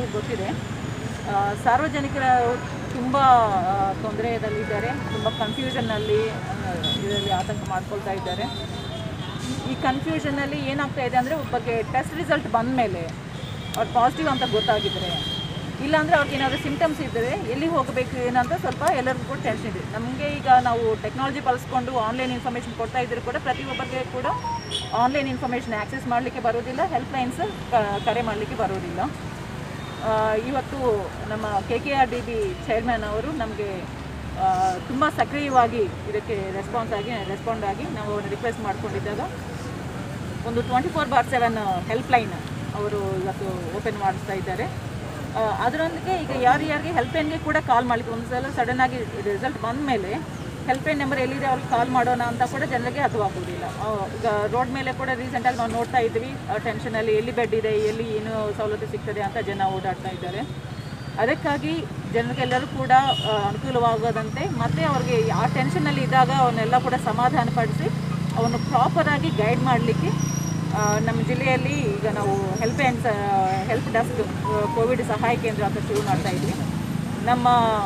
ಎಲ್ಲರಿಗೂ ಗೊತ್ತಿದೆ ಆ, ಸಾರ್ವಜನಿಕರ ತುಂಬ ತೊಂದರೆಯಲ್ಲಿದ್ದಾರೆ ತುಂಬ ಕನ್ಫ್ಯೂಷನ್ನಲ್ಲಿ ಇದರಲ್ಲಿ ಆತಂಕ ಮಾಡ್ಕೊಳ್ತಾ ಇದ್ದಾರೆ ಈ ಕನ್ಫ್ಯೂಷನಲ್ಲಿ ಏನಾಗ್ತಾ ಇದೆ ಅಂದರೆ ಒಬ್ಬಗೆ ಟೆಸ್ಟ್ ರಿಸಲ್ಟ್ ಬಂದ ಮೇಲೆ ಅವ್ರು ಪಾಸಿಟಿವ್ ಅಂತ ಗೊತ್ತಾಗಿದ್ರೆ ಇಲ್ಲಾಂದರೆ ಅವ್ರಿಗೆ ಏನಾದರೂ ಸಿಂಟಮ್ಸ್ ಇದ್ದರೆ ಎಲ್ಲಿ ಹೋಗಬೇಕು ಏನಂತ ಸ್ವಲ್ಪ ಎಲ್ಲರಿಗೂ ಕೂಡ ಟೆನ್ಷನ್ ಇದೆ ನಮಗೆ ಈಗ ನಾವು ಟೆಕ್ನಾಲಜಿ ಬಳಸ್ಕೊಂಡು ಆನ್ಲೈನ್ ಇನ್ಫಾರ್ಮೇಷನ್ ಕೊಡ್ತಾ ಇದ್ದರೂ ಕೂಡ ಪ್ರತಿಯೊಬ್ಬರಿಗೆ ಕೂಡ ಆನ್ಲೈನ್ ಇನ್ಫಾರ್ಮೇಷನ್ ಆ್ಯಕ್ಸೆಸ್ ಮಾಡಲಿಕ್ಕೆ ಬರೋದಿಲ್ಲ ಹೆಲ್ಪ್ ಲೈನ್ಸ್ ಕರೆ ಮಾಡಲಿಕ್ಕೆ ಬರೋದಿಲ್ಲ ಆ, ಇವತ್ತು ನಮ್ಮ K K R D B chairman ಅವರು ನಮಗೆ ತುಂಬ ಸಕ್ರಿಯವಾಗಿ ಇದಕ್ಕೆ ರೆಸ್ಪಾನ್ಸ್ ಆಗಿ ರೆಸ್ಪಾಂಡ್ ಆಗಿ ನಾವು ರಿಕ್ವೆಸ್ಟ್ ಮಾಡ್ಕೊಂಡಿದ್ದಾಗ ಒಂದು twenty four bar seven help line ಅವರು ಇವತ್ತು ಓಪನ್ ಮಾಡಿಸ್ತಾ ಇದ್ದಾರೆ ಆ, ಅದರೊಂದಿಗೆ ಈಗ ಯಾರ್ಯಾರಿಗೆ ಹೆಲ್ಪ್ ಲೈನ್ಗೆ ಕೂಡ ಕಾಲ್ ಮಾಡಲಿಕ್ಕೆ ಒಂದು ಸಲ ಸಡನ್ ಆಗಿ ರಿಸಲ್ಟ್ ಬಂದ ಮೇಲೆ ಹೆಲ್ಪ್ ಲೈನ್ ನಂಬರ್ ಎಲ್ಲಿದೆ ಅವ್ರಿಗೆ ಕಾಲ್ ಮಾಡೋಣ ಅಂತ ಕೂಡ ಜನರಿಗೆ ಅರ್ಥವಾಗೋದಿಲ್ಲ ಆ, ಈಗ ರೋಡ್ ಮೇಲೆ ಕೂಡ ರೀಸೆಂಟಾಗಿ ನಾವು ನೋಡ್ತಾ ಇದ್ವಿ ಟೆನ್ಷನಲ್ಲಿ ಎಲ್ಲಿ ಬೆಡ್ ಇದೆ ಎಲ್ಲಿ ಏನು ಸವಲತ್ತು ಸಿಗ್ತದೆ ಅಂತ ಜನ ಓಡಾಡ್ತಾ ಇದ್ದಾರೆ ಅದಕ್ಕಾಗಿ ಜನರಿಗೆಲ್ಲರೂ ಕೂಡ ಆ, ಅನುಕೂಲವಾಗದಂತೆ ಮತ್ತು ಅವ್ರಿಗೆ ಆ ಟೆನ್ಷನಲ್ಲಿ ಇದ್ದಾಗ ಅವನ್ನೆಲ್ಲ ಕೂಡ ಸಮಾಧಾನಪಡಿಸಿ ಅವನ್ನು ಪ್ರಾಪರಾಗಿ ಗೈಡ್ ಮಾಡಲಿಕ್ಕೆ ನಮ್ಮ ಜಿಲ್ಲೆಯಲ್ಲಿ ಈಗ ನಾವು help hands help desk Covid ಸಹಾಯ ಕೇಂದ್ರ ಅಂತ ಶುರು ಮಾಡ್ತಾ ಇದ್ವಿ ನಮ್ಮ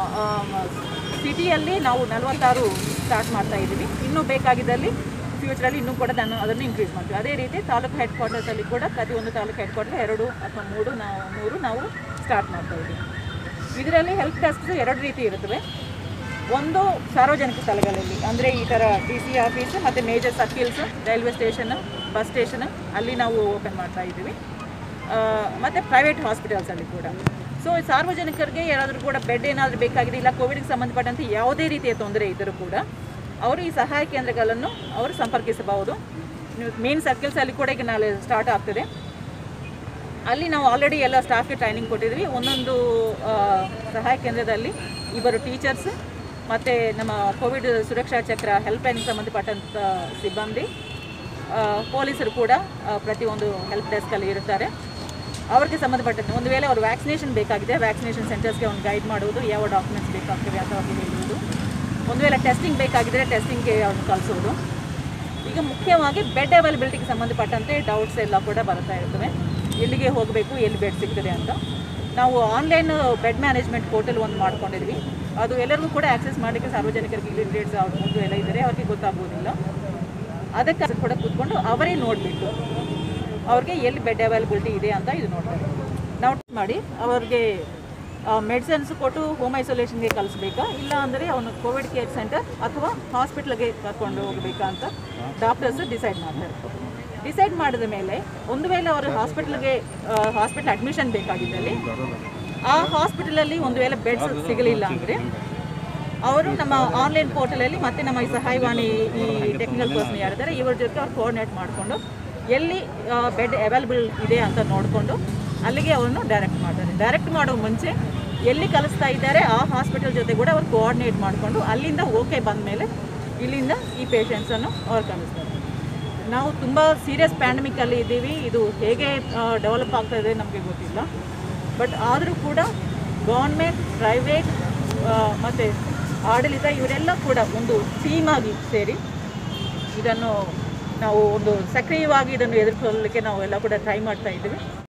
ಸಿಟಿಯಲ್ಲಿ ನಾವು ನಲವತ್ತಾರು ಸ್ಟಾರ್ಟ್ ಮಾಡ್ತಾ ಇದ್ದೀವಿ ಇನ್ನೂ ಬೇಕಾಗಿದ್ದಲ್ಲಿ ಫ್ಯೂಚರಲ್ಲಿ ಇನ್ನೂ ಕೂಡ ನಾನು ಅದನ್ನು ಇನ್ಕ್ರೀಸ್ ಮಾಡ್ತೀವಿ ಅದೇ ರೀತಿ ತಾಲೂಕು ಹೆಡ್ ಕ್ವಾರ್ಟರ್ಸಲ್ಲಿ ಕೂಡ ಪ್ರತಿಯೊಂದು ತಾಲೂಕು ಹೆಡ್ ಕ್ವಾರ್ಟರ್ ಎರಡು ಅಥವಾ ಮೂರು ನಾವು ಮೂರು ನಾವು ಸ್ಟಾರ್ಟ್ ಮಾಡ್ತಾ ಇದ್ದೀವಿ ಇದರಲ್ಲಿ ಹೆಲ್ಪ್ ಡೆಸ್ಕ್ ಎರಡು ರೀತಿ ಇರುತ್ತವೆ ಒಂದು ಸಾರ್ವಜನಿಕ ಸ್ಥಳಗಳಲ್ಲಿ ಅಂದರೆ ಈ ಥರ ಡಿ ಸಿ ಆಫೀಸ್ ಮತ್ತು major circles railway station bus station ಅಲ್ಲಿ ನಾವು ಓಪನ್ ಮಾಡ್ತಾ ಇದ್ದೀವಿ ಆ, ಮತ್ತು ಪ್ರೈವೇಟ್ ಹಾಸ್ಪಿಟಲ್ಸಲ್ಲಿ ಕೂಡ ಸೊ ಸಾರ್ವಜನಿಕರಿಗೆ ಯಾರಾದರೂ ಕೂಡ ಬೆಡ್ ಏನಾದರೂ ಬೇಕಾಗಿದೆ ಇಲ್ಲ ಕೋವಿಡ್ಗೆ ಸಂಬಂಧಪಟ್ಟಂತೆ ಯಾವುದೇ ರೀತಿಯ ತೊಂದರೆ ಇದ್ದರೂ ಕೂಡ ಅವರು ಈ ಸಹಾಯ ಕೇಂದ್ರಗಳನ್ನು ಅವರು ಸಂಪರ್ಕಿಸಬಹುದು ಮೇನ್ ಸರ್ಕಿಲ್ಸಲ್ಲಿ ಕೂಡ ಈಗ ನಾಳೆ ಸ್ಟಾರ್ಟ್ ಆಗ್ತದೆ ಅಲ್ಲಿ ನಾವು ಆಲ್ರೆಡಿ ಎಲ್ಲ ಸ್ಟಾಫ್ಗೆ ಟ್ರೈನಿಂಗ್ ಕೊಟ್ಟಿದ್ವಿ ಒಂದೊಂದು ಆ, ಸಹಾಯ ಕೇಂದ್ರದಲ್ಲಿ ಇಬ್ಬರು ಟೀಚರ್ಸ್ ಮತ್ತು ನಮ್ಮ ಕೋವಿಡ್ ಸುರಕ್ಷಾ ಚಕ್ರ ಹೆಲ್ಪ್ ಲೈನ್ಗೆ ಸಂಬಂಧಪಟ್ಟಂಥ ಸಿಬ್ಬಂದಿ ಆ, ಪೊಲೀಸರು ಕೂಡ ಆ, ಪ್ರತಿಯೊಂದು ಹೆಲ್ಪ್ ಡೆಸ್ಕಲ್ಲಿ ಇರ್ತಾರೆ ಅವ್ರಿಗೆ ಸಂಬಂಧಪಟ್ಟಂತೆ ಒಂದು ವೇಳೆ ಅವರು ವ್ಯಾಕ್ಸಿನೇಷನ್ ಬೇಕಾಗಿದೆ ವ್ಯಾಕ್ಸಿನೇಷನ್ ಸೆಂಟರ್ಸ್ಗೆ ಅವ್ನು ಗೈಡ್ ಮಾಡುವುದು ಯಾವ ಡಾಕ್ಯುಮೆಂಟ್ಸ್ ಬೇಕಾಗ್ತವೆ ಅಂತ ಅವ್ರಿಗೆ ಹೇಳುವುದು ಒಂದು ವೇಳೆ ಟೆಸ್ಟಿಂಗ್ ಬೇಕಾಗಿದ್ದರೆ ಟೆಸ್ಟಿಂಗ್ಗೆ ಅವ್ರನ್ನ ಕಳಿಸೋದು ಈಗ ಮುಖ್ಯವಾಗಿ ಬೆಡ್ ಅವೈಲಬಿಲಿಟಿಗೆ ಸಂಬಂಧಪಟ್ಟಂತೆ ಡೌಟ್ಸ್ ಎಲ್ಲ ಕೂಡ ಬರ್ತಾ ಇರ್ತವೆ ಎಲ್ಲಿಗೆ ಹೋಗಬೇಕು ಎಲ್ಲಿ ಬೆಡ್ ಸಿಗ್ತದೆ ಅಂತ ನಾವು ಆನ್ಲೈನ್ ಬೆಡ್ ಮ್ಯಾನೇಜ್ಮೆಂಟ್ ಪೋರ್ಟಲ್ ಒಂದು ಮಾಡ್ಕೊಂಡಿದ್ವಿ ಅದು ಎಲ್ಲರಿಗೂ ಕೂಡ ಆಕ್ಸೆಸ್ ಮಾಡಲಿಕ್ಕೆ ಸಾರ್ವಜನಿಕರಿಗೆ ಇಲ್ಲಿ ಡೇಟ್ಸ್ ಅವ್ರ ಮುಂದೆ ಎಲ್ಲ ಇದ್ದಾರೆ ಅವ್ರಿಗೆ ಗೊತ್ತಾಗೋದಿಲ್ಲ ಅದಕ್ಕೆ ಅದು ಕೂಡ ಕೂತ್ಕೊಂಡು ಅವರೇ ನೋಡಿಬಿಟ್ಟು ಅವ್ರಿಗೆ ಎಲ್ಲಿ ಬೆಡ್ ಅವೈಲಬಿಲಿಟಿ ಇದೆ ಅಂತ ಇದು ನೋಡ್ತಾರೆ ನಾವು ಮಾಡಿ ಅವ್ರಿಗೆ ಮೆಡಿಸಿನ್ಸ್ ಕೊಟ್ಟು ಹೋಮ್ ಐಸೋಲೇಷನ್ಗೆ ಕಳಿಸ್ಬೇಕಾ ಇಲ್ಲ ಅಂದರೆ ಅವನು ಕೋವಿಡ್ ಕೇರ್ ಸೆಂಟರ್ ಅಥವಾ ಹಾಸ್ಪಿಟ್ಲ್ಗೆ ಕರ್ಕೊಂಡು ಹೋಗಬೇಕಾ ಅಂತ ಡಾಕ್ಟರ್ಸ್ ಡಿಸೈಡ್ ಮಾಡ್ತಾರೆ ಡಿಸೈಡ್ ಮಾಡಿದ ಮೇಲೆ ಒಂದು ವೇಳೆ ಅವರು ಹಾಸ್ಪಿಟ್ಲ್ಗೆ ಹಾಸ್ಪಿಟ್ಲ್ ಅಡ್ಮಿಷನ್ ಬೇಕಾಗಿದ್ದಲ್ಲಿ ಆ ಹಾಸ್ಪಿಟಲಲ್ಲಿ ಒಂದು ವೇಳೆ ಬೆಡ್ಸ್ ಸಿಗಲಿಲ್ಲ ಅಂದರೆ ಅವರು ನಮ್ಮ ಆನ್ಲೈನ್ ಪೋರ್ಟಲಲ್ಲಿ ಮತ್ತೆ ನಮ್ಮ ಈ ಸಹಾಯವಾಣಿ ಈ ಟೆಕ್ನಿಕಲ್ ಪರ್ಸನ್ ಯಾರಿದ್ದಾರೆ ಇವ್ರ ಜೊತೆ ಅವ್ರು ಕೋಆರ್ಡಿನೇಟ್ ಮಾಡಿಕೊಂಡು ಎಲ್ಲಿ ಬೆಡ್ ಅವೈಲಬಲ್ ಇದೆ ಅಂತ ನೋಡಿಕೊಂಡು ಅಲ್ಲಿಗೆ ಅವರನ್ನು ಡೈರೆಕ್ಟ್ ಮಾಡ್ತಾರೆ ಡೈರೆಕ್ಟ್ ಮಾಡೋ ಮುಂಚೆ ಎಲ್ಲಿ ಕಲಿಸ್ತಾ ಇದ್ದಾರೆ ಆ ಹಾಸ್ಪಿಟಲ್ ಜೊತೆ ಕೂಡ ಅವ್ರು ಕೋಆರ್ಡಿನೇಟ್ ಮಾಡಿಕೊಂಡು ಅಲ್ಲಿಂದ ಓಕೆ ಬಂದ ಮೇಲೆ ಇಲ್ಲಿಂದ ಈ ಪೇಷಂಟ್ಸನ್ನು ಅವ್ರು ಕಳಿಸ್ತಾರೆ ನಾವು ತುಂಬ ಸೀರಿಯಸ್ ಪ್ಯಾಂಡಮಿಕಲ್ಲಿ ಇದ್ದೀವಿ ಇದು ಹೇಗೆ ಡೆವಲಪ್ ಆಗ್ತಾ ಇದೆ ನಮಗೆ ಗೊತ್ತಿಲ್ಲ ಬಟ್ ಆದರೂ ಕೂಡ ಗೌರ್ಮೆಂಟ್ ಪ್ರೈವೇಟ್ ಮತ್ತು ಆಡಳಿತ ಇವರೆಲ್ಲ ಕೂಡ ಒಂದು ಟೀಮಾಗಿ ಸೇರಿ ಇದನ್ನು ನಾವು ಒಂದು ಸಕ್ರಿಯವಾಗಿ ಇದನ್ನು ಎದುರಿಸಲಿಕ್ಕೆ ನಾವು ಎಲ್ಲ ಕೂಡ ಟ್ರೈ ಮಾಡ್ತಾ ಇದ್ದೀವಿ